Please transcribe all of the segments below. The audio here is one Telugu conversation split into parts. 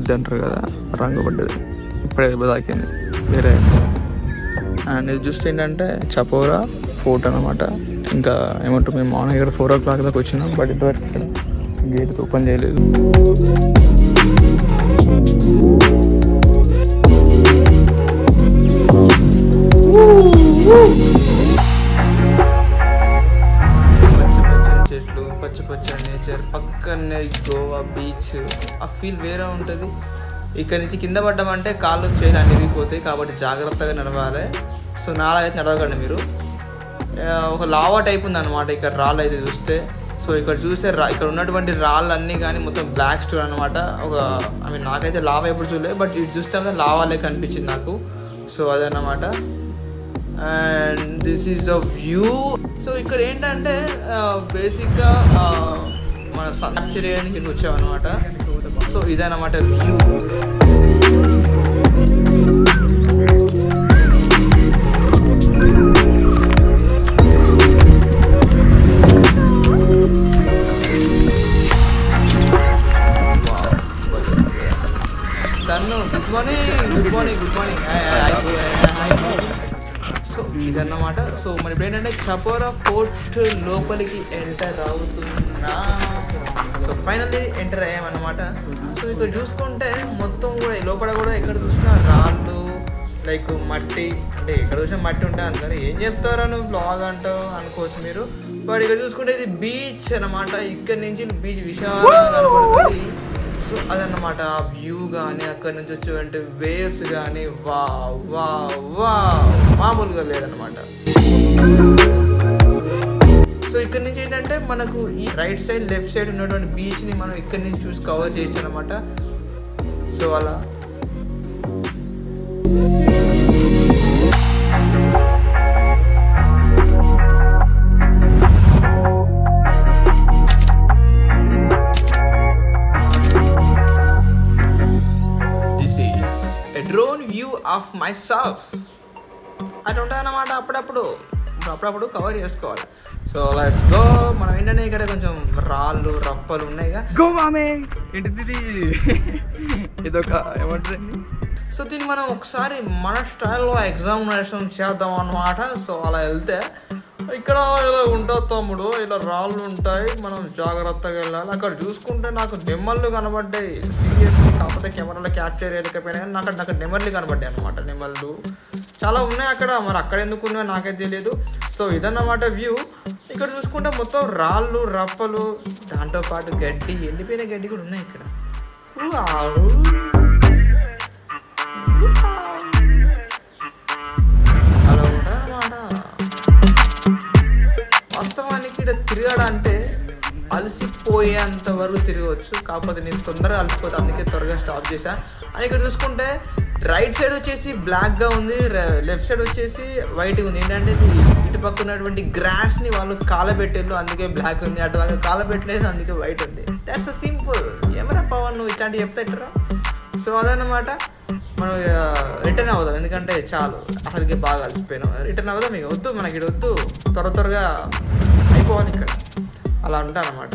పడ్డది అంటారు కదా రంగు పడ్డది ఇప్పుడే దెబ్బ తాకింది వేరే అండ్ ఇది చూస్తే ఏంటంటే చపోరా ఫోర్ట్ అనమాట ఇంకా ఏమంటారు మేము మార్నింగ్ ఇక్కడ ఫోర్ ఓ క్లాక్ దాకా వచ్చినాం బట్ ఇంతవరకు ఇక్కడ గేట్ ఓపెన్ చేయలేదు పచ్చ పచ్చని చెట్లు పచ్చ పచ్చని నేచర్ పక్కనే గోవా బీచ్ ఆ ఫీల్ వేరే ఉంటుంది ఇక్కడ నుంచి కింద పడ్డామంటే కాళ్ళు చేయడానికి విరిగిపోతాయి కాబట్టి జాగ్రత్తగా నడవాలి సో నాలా అయితే నడవకండి మీరు ఆ, ఒక లావా టైప్ ఉంది అనమాట ఇక్కడ రాళ్ళు అయితే చూస్తే సో ఇక్కడ చూస్తే రా ఇక్కడ ఉన్నటువంటి రాళ్ళు అన్నీ కానీ మొత్తం బ్లాక్ స్టోన్ అనమాట ఒక ఐ మీన్ నాకైతే లావా ఎప్పుడు చూడలేదు బట్ ఇది చూస్తే మాత్రం లావాలే కనిపించింది నాకు సో అదన్నమాట and this is a view so ఇక్కడ ఏంటంటే బేసిక్గా మన సన్సెట్ చేయడానికి ఇక్కడికి వచ్చామన్నమాట సో ఇదన్నమాట view sun good morning good morning good morning so ఇదన్నమాట సో మరి ఇప్పుడు ఏంటంటే చపోరా ఫోర్ట్ లోపలికి ఎంటర్ అవుతున్నా సో ఫైనల్లీ ఎంటర్ అయ్యామన్నమాట సో ఇక్కడ చూసుకుంటే మొత్తం కూడా ఈ లోపల కూడా ఎక్కడ చూసినా రాళ్ళు లైక్ మట్టి అంటే ఎక్కడ చూసినా మట్టి ఉంటాయి అంటారు ఏం చెప్తారా నువ్వు బ్లాగ్ అంటావు అనుకోవచ్చు మీరు బట్ ఇక్కడ చూసుకుంటే ఇది బీచ్ అన్నమాట ఇక్కడ నుంచి బీచ్ విశాలంగా కనబడుతుంది సో అదన్నమాట ఆ వ్యూ కానీ అక్కడ నుంచి వచ్చేటువంటి వేవ్స్ కానీ వా వా వా మామూలుగా లేదన్నమాట సో ఇక్కడ నుంచి ఏంటంటే మనకు ఈ రైట్ సైడ్ లెఫ్ట్ సైడ్ ఉన్నటువంటి బీచ్ని మనం ఇక్కడ నుంచి చూసి కవర్ చేయొచ్చు అనమాట సో అలా this is a drone view of myself అది ఉంటాయన్నమాట అప్పుడప్పుడు ఇప్పుడు అప్పుడప్పుడు కవర్ చేసుకోవాలి సో లెట్స్ గో మనం ఏంటంటే ఇక్కడ కొంచెం రాళ్ళు రప్పలు ఉన్నాయిగా గోవామే ఏంటిది ఇది ఇదొక ఏమంటుంది సో దీన్ని మనం ఒకసారి మన స్టైల్లో ఎగ్జామినేషన్ చేద్దాం అన్నమాట సో అలా వెళ్తే ఇక్కడ ఇలా ఉంటుంది తమ్ముడు ఇలా రాళ్ళు ఉంటాయి మనం జాగ్రత్తగా వెళ్ళాలి అక్కడ చూసుకుంటే నాకు నెమ్మళ్ళు కనబడ్డాయి సీరియస్లీ కాకపోతే కెమెరాలో క్యాప్చర్ చేయలేకపోయినా కానీ నాకు నాకు నెమర్లు కనబడ్డాయి అనమాట నెమళ్ళు చాలా ఉన్నాయి అక్కడ మరి అక్కడ ఎందుకు ఉన్నాయో నాకే తెలియదు సో ఇదన్నమాట వ్యూ ఇక్కడ చూసుకుంటే మొత్తం రాళ్ళు రప్పలు దాంతో పాటు గడ్డి ఎండిపోయిన గడ్డి కూడా ఉన్నాయి ఇక్కడ వావ్. అలా ఉంటాయన్నమాట వాస్తవానికి ఇక్కడ తిరగడంటే అలసిపోయేంత వరకు తిరగవచ్చు కాకపోతే నేను తొందరగా అలసిపోతే అందుకే త్వరగా స్టాప్ చేశా అని ఇక్కడ చూసుకుంటే రైట్ సైడ్ వచ్చేసి బ్లాక్గా ఉంది లెఫ్ట్ సైడ్ వచ్చేసి వైట్గా ఉంది ఏంటంటే ఇది ఇటు పక్క ఉన్నటువంటి గ్రాస్ని వాళ్ళు కాలబెట్టారు అందుకే బ్లాక్ ఉంది అటు పక్క కాలబెట్టలేదు అందుకే వైట్ ఉంది దాట్స్ అ సింపుల్ ఏమరా పవన్ నువ్వు ఇట్లాంటివి చెప్తారా సో అదన్నమాట మనం రిటర్న్ అవుదాం ఎందుకంటే చాలు అసలుకి బాగా అలసిపోయినాం రిటర్న్ అవుదాం ఇక వద్దు మనకి ఇక్కడ వద్దు త్వర త్వరగా అయిపోవాలి ఇక్కడ అలా ఉంటానమాట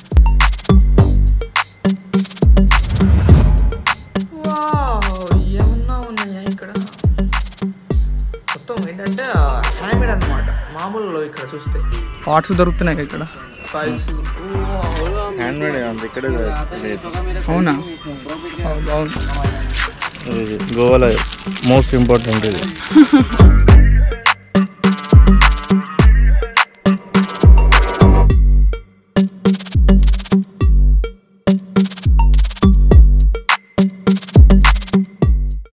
ఏమన్నా ఉన్నాయా ఇక్కడ మొత్తం ఏంటంటే హ్యాండ్మేడ్ అనమాట మామూలులో ఇక్కడ చూస్తే పార్ట్స్ దొరుకుతున్నాయి ఇక్కడ ఫైల్స్ హ్యాండ్మేడ్ అంత ఇక్కడే లేదు అవునా బాగుంది ఇది గోవాలో మోస్ట్ ఇంపార్టెంట్ ఇది